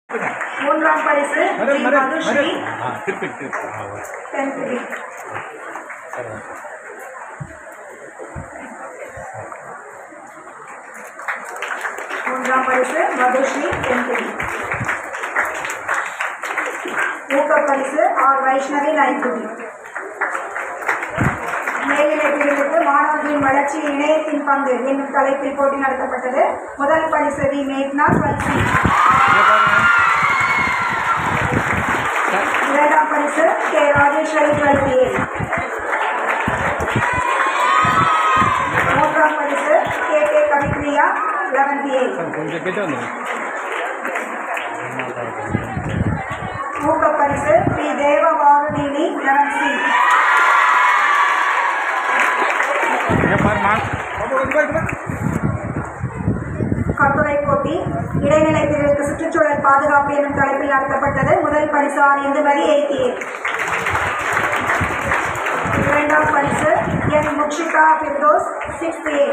மூன்றாம் பரிசு மறு ஜி மறு மறு மதுஸ்ரீ ஆ திருப்பி திருப்பி ஆ ஓகே. டென்த் பி சரி ஓகே. மூன்றாம் பரிசு மதுஸ்ரீ டென்த் பி ஊக்க பரிசு ஆர் வைஷ்ணவி நைன்த் பி மேல்நிலை பிரிவுக்கு மாணவர்களின் வளர்ச்சி இணையத்தின் பங்கு என்னும் தலைப்பில் போட்டி நடத்தப்பட்டது முதல் பரிசு வி மேக்னா டுவெல்த் சி இங்க பாருங்க சார் இரண்டாம் பரிசு கே ராஜேஸ்வரி டுவெல்த் ஏ மூன்றாம் பரிசு K K Kavipriya eleventh A sir கொஞ்சம் கிட்ட வந்துடுங்க ஊக்க பரிசு பி தேவபாரதினி லெவன்த் சி இங்க பாருமா பாப்பா கொஞ்சம் பாருங்க கட்டுரை போட்டி இடைநிலை பிரிவுக்கு சுற்றுச்சூழல் பாதுகாப்பு எனும் தலைப்பில் நடத்தப்பட்டது முதல் பரிசு ஆர் இந்துமதி எயிட்டி எயிட் இரண்டாம் பரிசு என் முக்ஷிகா பிர்தோஸ் சிக்ஸ்த் ஏ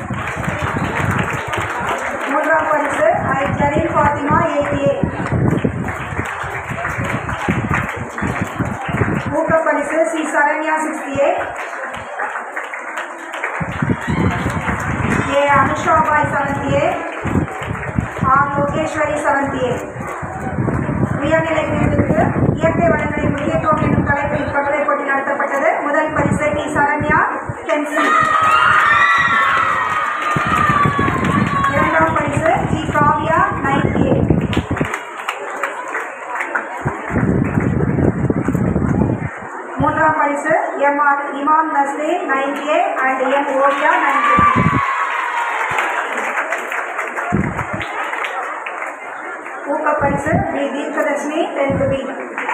மூன்றாம் பரிசு I Zareen Fathima eighth A ஊக்க பரிசு C Saranya sixth A A Anushabai seventh A R Logeswari seventh A உயர்நிலை பிரிவுக்கு இயற்கை வளங்களின் முக்கியத்துவம் என்னும் தலைப்பில் கட்டுரை போட்டி நடத்தப்பட்டது முதல் பரிசு டி சரண்யா டென்சி இரண்டாம் பரிசு ஜி காவ்யா நைன்த் ஏ மூன்றாம் பரிசு M R Imam Nasreen ninth A and M Oviya ninth A ஊக்கப்பரிசு பி தீர்க்கதர்ஷினி டென்த் பி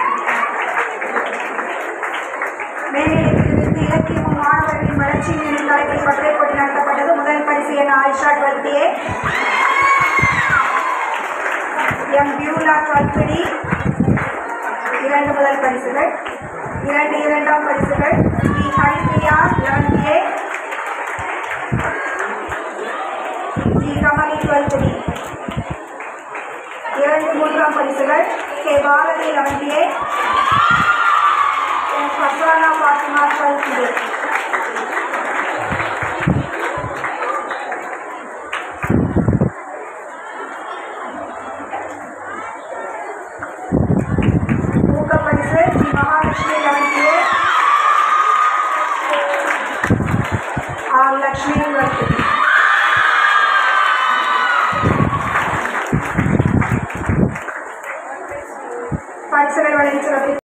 மேல்நிலை பிரிவிற்கு இலக்கியமும் மாணவர்களின் வளர்ச்சி எனும் தலைப்பில் பட்டறை போட்டி நடத்தப்பட்டது முதல் பரிசு N Ayesha twelfth A M Beulah twelfth D இரண்டு முதல் பரிசுகள் இரண்டு இரண்டாம் பரிசுகள் B Haripriya eleventh A G Kamali twelfth D இரண்டு மூன்றாம் பரிசுகள் K Bharathi eleventh A N Farzana Fathima twelfth A ஊக்கப்பரிசு Sri Mahalakshmi eleventh A R Lakshmi twelfth பரிசுகள் வழங்கி சிறப்பித்தார்